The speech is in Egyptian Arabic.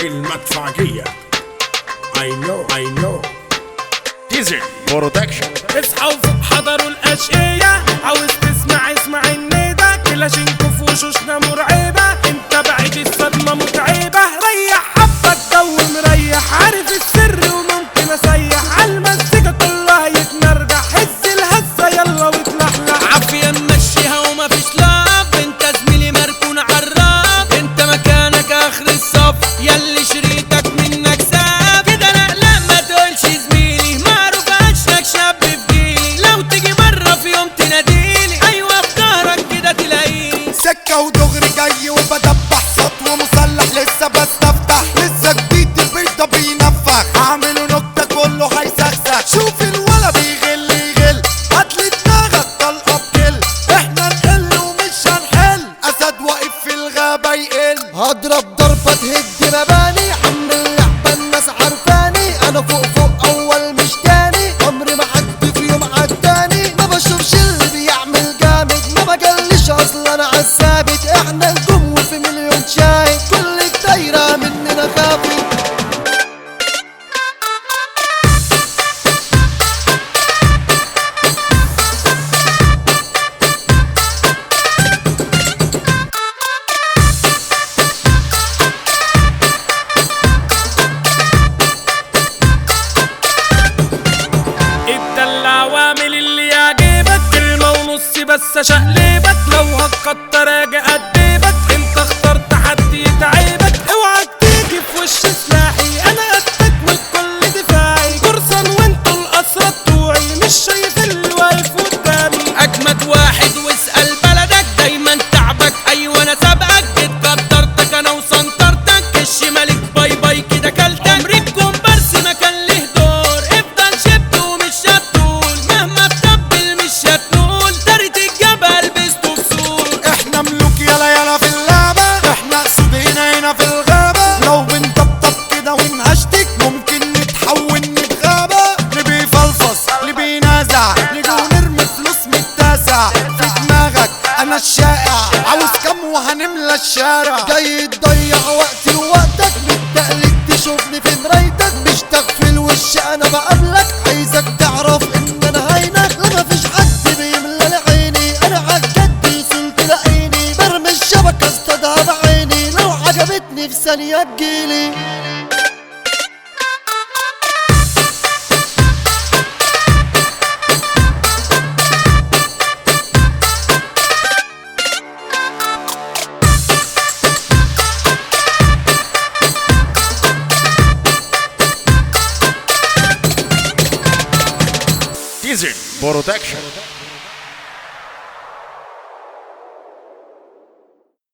المدفعجية I know I know ديزل برودكشن اصحى وفوق حضروا الاشقية عاوز تسمع اسمع الندى كلاشينكو في وشوشنا مرعبة انت بعيد الصدمة متعبة ريح حبة الجو مريح عارف السر وممكن اسيح عالمزيكا كلها يتمرجح هز الهزة يلا واتلحلح عافية ممشيها ومفيش لعب انت زميلي مركون عراب انت مكانك اخر الصف ياللي شريطك منك ساب كده لا لا ما تقولش زميلي معروف اشك شاب في جيلي لو تيجي مرة في يوم تناديلي ايوه في ظهرك كده تلاقيني سكة ودغري جاي وبدبح سطو مسلح لسه بستفتح لسه جديد البيضة بينفخ هعمله نكتة كله هيسخسخ شوف الولا بيغل يغل هاتلي دماغك طلقة بكل احنا نقل ومش هنحل اسد واقف في الغابة يقل هضرب ضربة تهد مباني عم اللعبة الناس عارفاني انا فوق فوق اول مش تاني عمري ما حد في يوم عداني ما بشوفش اللي بيعمل جامد ما بجلش اصلا انا عالثابت احنا نجوم وفي مليون شاهد كل الدايرة مننا خافت اتدلع واعمل اللي يعجبك كلمة ونص بس اشقلبك لو هتكتر اجي ادبك انت اخترت حد يتعبك اوعى تيجي في وش سلاحي انا قدك والكل دفاعي قرصان وانتوا الاسرى بتوعي مش شايف اللي واقف قدامي اجمد واحد واسأل بلدك دايما تعبك ايوه انا سابقك جيت قدرتك انا وسنطرتك الشمالك باي باي كده كلتك عمرك كومبارس ما كان له دور افضل شبت ومش هتطول مهما تطبل مش هتنول دارت الجبل بسته بسور احنا ملوك يلا يلا في اللعبة احنا اسود هنا هنا في الغابة لو بنطبطب كده ونهشتك ممكن نتحول نتغابة اللي بيفلفص اللي بينازع نيجي ونرمي فلوس متاسع في دماغك انا الشائع عاوز كم وهنملى الشارع جاي تضيع وقتي ووقتك بالتقليد تشوفني في مرايتك مش تغفل وش انا بقابلك عايزك تعرف ان انا هينك لا مفيش حد بيملى لي عيني انا عالجد وصلت لاقيني برمي الشبكة اصطادها بعيني لو عجبتني في ثانية تجيلي ديزل برودكشن